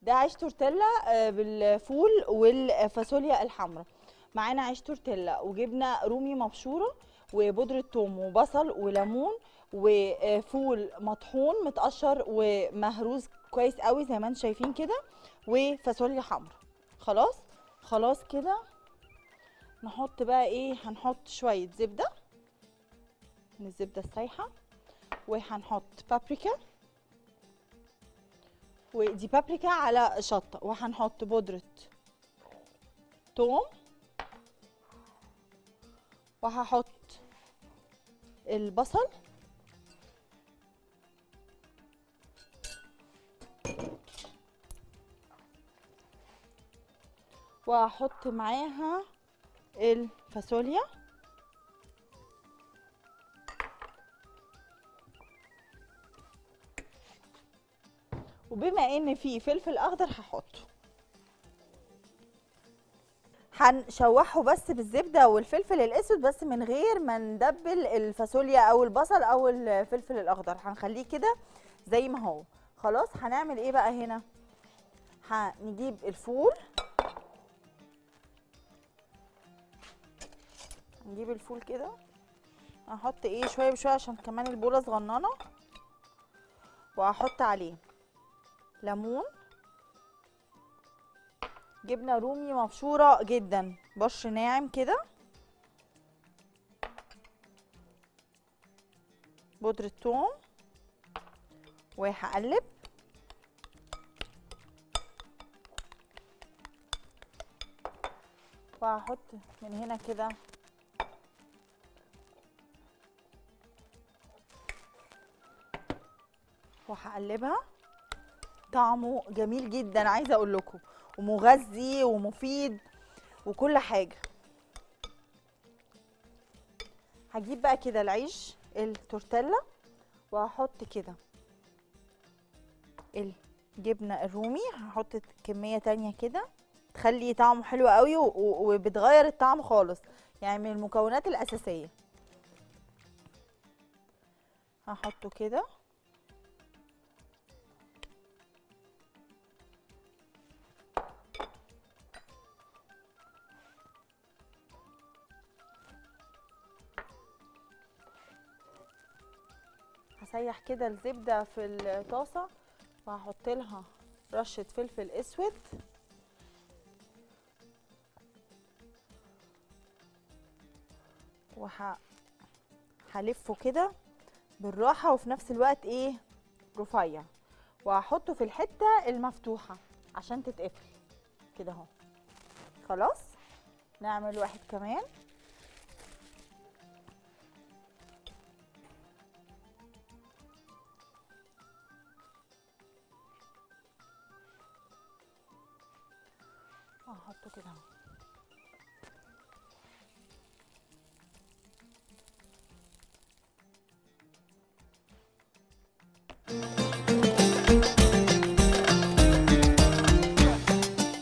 ده عيش تورتيلا آه، بالفول والفاصوليا الحمراء معانا عيش تورتيلا وجبنه رومي مبشوره وبودره ثوم وبصل وليمون وفول مطحون متقشر ومهروس كويس قوي زي ما انتم شايفين كده وفاصوليا حمراء خلاص خلاص كده نحط بقى ايه هنحط شويه زبده من الزبده السايحه وهنحط بابريكا ودي بابريكا على شطه وهنحط بودره توم وهحط البصل وهحط معاها الفاصوليا وبما ان في فلفل اخضر هحطه هنشوحه بس بالزبده والفلفل الاسود بس من غير ما ندبل الفاصوليا او البصل او الفلفل الاخضر هنخليه كده زي ما هو خلاص هنعمل ايه بقى هنا هنجيب الفول نجيب الفول كده هحط ايه شويه بشويه عشان كمان البوله صغننه وهحط عليه ليمون جبنه رومي مبشوره جدا بشر ناعم كده بودره ثوم وهقلب وهحط من هنا كده وهقلبها طعمه جميل جدا عايزه اقول لكم ومغذي ومفيد وكل حاجه هجيب بقى كده العيش التورتيلا وهحط كده الجبنه الرومي هحط كميه تانية كده تخلي طعمه حلو قوي و- و- وبتغير الطعم خالص يعني من المكونات الاساسيه هحطه كده هسيح كده الزبده في الطاسه وهحط لها رشه فلفل اسود وه هلفه كده بالراحه وفي نفس الوقت ايه رفيع وهحطه في الحته المفتوحه عشان تتقفل كده اهو خلاص نعمل واحد كمان هحطه كده اهو